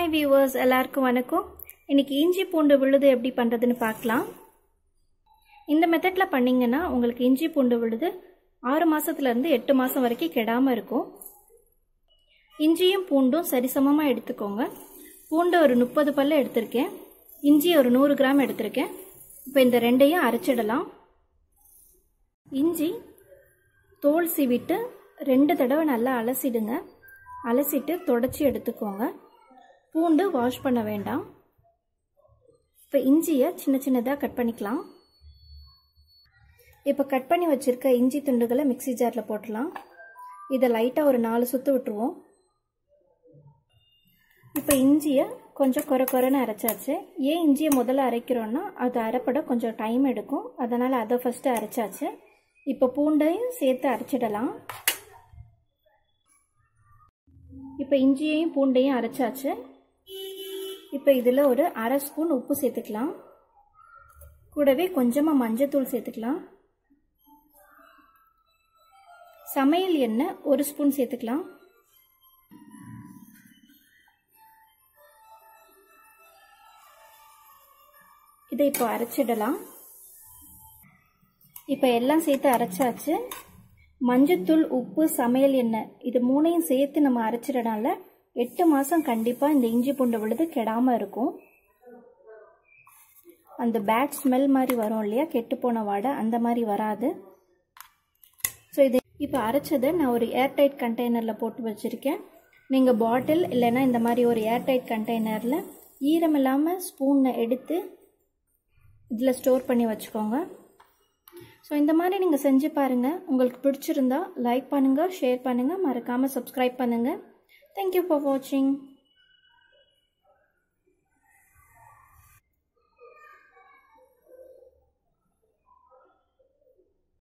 hi viewers எல்லாருக்கும் வணக்கம் இன்னைக்கு இஞ்சி பூண்டு விழுது எப்படி பண்ணுறதுன்னு பார்க்கலாம் இந்த மெத்தடில் பண்ணிங்கன்னா உங்களுக்கு இஞ்சி பூண்டு விழுது ஆறு மாதத்துலேருந்து எட்டு மாதம் வரைக்கும் கெடாமல் இருக்கும் இஞ்சியும் பூண்டும் சரிசமமாக எடுத்துக்கோங்க பூண்டு ஒரு முப்பது பல்ல எடுத்திருக்கேன் இஞ்சி ஒரு நூறு கிராம் எடுத்திருக்கேன் இப்போ இந்த ரெண்டையும் அரைச்சிடலாம் இஞ்சி தோல் சீவிட்டு ரெண்டு தடவை நல்லா அலசிடுங்க அலசிட்டு தொடச்சி எடுத்துக்கோங்க பூண்டு வாஷ் பண்ண வேண்டாம் இப்போ இஞ்சியை சின்ன சின்னதாக கட் பண்ணிக்கலாம் இப்போ கட் பண்ணி வச்சுருக்க இஞ்சி துண்டுகளை மிக்சி ஜாரில் போட்டலாம் இதை லைட்டாக ஒரு நாலு சுற்று விட்டுருவோம் இப்போ இஞ்சியை கொஞ்சம் குறை குறைன்னு அரைச்சாச்சு ஏன் இஞ்சியை முதல்ல அரைக்கிறோன்னா அது அரைப்பட கொஞ்சம் டைம் எடுக்கும் அதனால் அதை ஃபஸ்ட்டு அரைச்சாச்சு இப்போ பூண்டையும் சேர்த்து அரைச்சிடலாம் இப்போ இஞ்சியையும் பூண்டையும் அரைச்சாச்சு இப்போ இதில் ஒரு அரை ஸ்பூன் உப்பு சேர்த்துக்கலாம் கூடவே கொஞ்சமாக மஞ்சத்தூள் சேர்த்துக்கலாம் சமையல் எண்ணெய் ஒரு ஸ்பூன் சேர்த்துக்கலாம் இதை இப்போ அரைச்சிடலாம் இப்போ எல்லாம் சேர்த்து அரைச்சாச்சு மஞ்சத்தூள் உப்பு சமையல் எண்ணெய் இது மூணையும் சேர்த்து நம்ம அரைச்சிடனால எட்டு மாதம் கண்டிப்பாக இந்த இஞ்சி பூண்டு விழுது கெடாமல் இருக்கும் அந்த பேட் ஸ்மெல் மாதிரி வரும் இல்லையா கெட்டு போன வாடை அந்த மாதிரி வராது ஸோ இது இப்போ அரைச்சதை நான் ஒரு ஏர்டைட் கண்டெய்னரில் போட்டு வச்சுருக்கேன் நீங்கள் பாட்டில் இல்லைன்னா இந்த மாதிரி ஒரு ஏர்டைட் கண்டெய்னரில் ஈரம் இல்லாமல் ஸ்பூனை எடுத்து இதில் ஸ்டோர் பண்ணி வச்சுக்கோங்க ஸோ இந்த மாதிரி நீங்கள் செஞ்சு பாருங்கள் உங்களுக்கு பிடிச்சிருந்தா லைக் பண்ணுங்கள் ஷேர் பண்ணுங்கள் மறக்காமல் சப்ஸ்கிரைப் பண்ணுங்கள் தேங்க்யூ ஃபார் வாட்சிங்